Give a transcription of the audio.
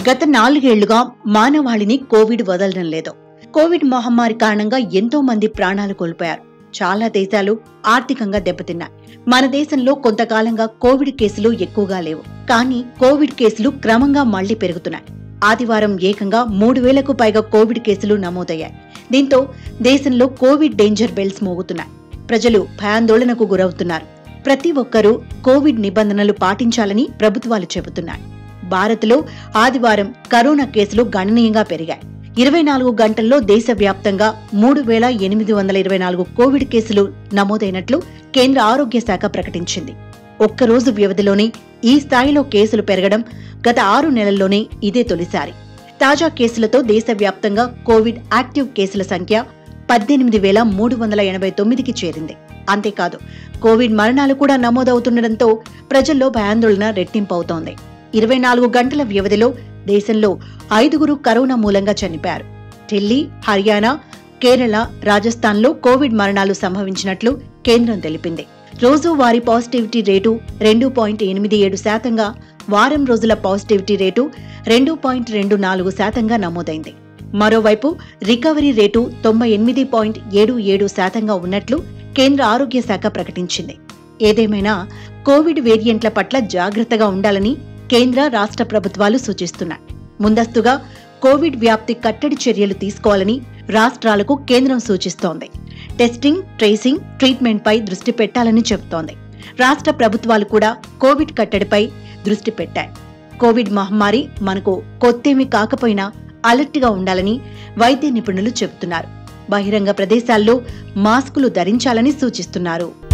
గత నాలుగేళ్లుగా మానవాళిని కోవిడ్ వదలడం లేదు కోవిడ్ మహమ్మారి కారణంగా ఎంతో మంది ప్రాణాలు కోల్పోయారు చాలా దేశాలు ఆర్థికంగా దెబ్బతిన్నాయి మన దేశంలో కొంతకాలంగా కోవిడ్ కేసులు ఎక్కువగా లేవు కానీ కోవిడ్ కేసులు క్రమంగా మళ్లీ పెరుగుతున్నాయి ఆదివారం ఏకంగా మూడు వేలకు పైగా కోవిడ్ కేసులు నమోదయ్యాయి దీంతో దేశంలో కోవిడ్ డేంజర్ బెల్స్ మోగుతున్నాయి ప్రజలు భయాందోళనకు గురవుతున్నారు ప్రతి ఒక్కరూ కోవిడ్ నిబంధనలు పాటించాలని ప్రభుత్వాలు చెబుతున్నాయి భారత్లో ఆదివారం కరోనా కేసులు గణనీయంగా పెరిగాయి ఇరవై నాలుగు గంటల్లో దేశవ్యాప్తంగా మూడు వేల ఎనిమిది వందల ఇరవై నాలుగు కోవిడ్ కేసులు నమోదైనట్లు కేంద్ర ఆరోగ్య శాఖ ప్రకటించింది ఒక్కరోజు వ్యవధిలోనే ఈ స్థాయిలో కేసులు పెరగడం గత ఆరు నెలల్లోనే ఇదే తొలిసారి తాజా కేసులతో దేశవ్యాప్తంగా కోవిడ్ యాక్టివ్ కేసుల సంఖ్య పద్దెనిమిది వేల మూడు వందల ఎనభై తొమ్మిదికి చేరింది అంతేకాదు కోవిడ్ మరణాలు కూడా నమోదవుతుండటంతో ప్రజల్లో భయాందోళన రెట్టింపవుతోంది ఇరవై నాలుగు గంటల వ్యవధిలో దేశంలో ఐదుగురు కరోనా మూలంగా చనిపోయారు ఢిల్లీ హర్యానా కేరళ రాజస్థాన్లో కోవిడ్ మరణాలు సంభవించినట్లు కేంద్రం తెలిపింది రోజువారీ పాజిటివిటీ రేటు రెండు పాయింట్ ఎనిమిది ఏడు శాతంగా వారం రోజుల పాజిటివిటీ రేటు రెండు పాయింట్ రెండు నాలుగు శాతంగా నమోదైంది మరోవైపు రికవరీ రేటు తొంభై ఎనిమిది పాయింట్ ఏడు ఏడు శాతంగా ఉన్నట్లు కేంద్ర ఆరోగ్య శాఖ ప్రకటించింది ఏదేమైనా కోవిడ్ వేరియంట్ల పట్ల జాగ్రత్తగా ఉండాలని కేంద్ర రాష్ట్ర ప్రభుత్వాలు సూచిస్తున్నాయి ముందస్తుగా కోవిడ్ వ్యాప్తి కట్టడి చర్యలు తీసుకోవాలని రాష్ట్రాలకు కేంద్రం సూచిస్తోంది టెస్టింగ్ ట్రేసింగ్ ట్రీట్మెంట్ పై దృష్టి పెట్టాలని చెబుతోంది రాష్ట్ర ప్రభుత్వాలు కూడా కోవిడ్ కట్టడిపై దృష్టి పెట్టాయి కోవిడ్ మహమ్మారి మనకు కొత్తేమీ కాకపోయినా అలర్ట్ గా ఉండాలని వైద్య నిపుణులు చెబుతున్నారు బహిరంగ ప్రదేశాల్లో మాస్కులు ధరించాలని సూచిస్తున్నారు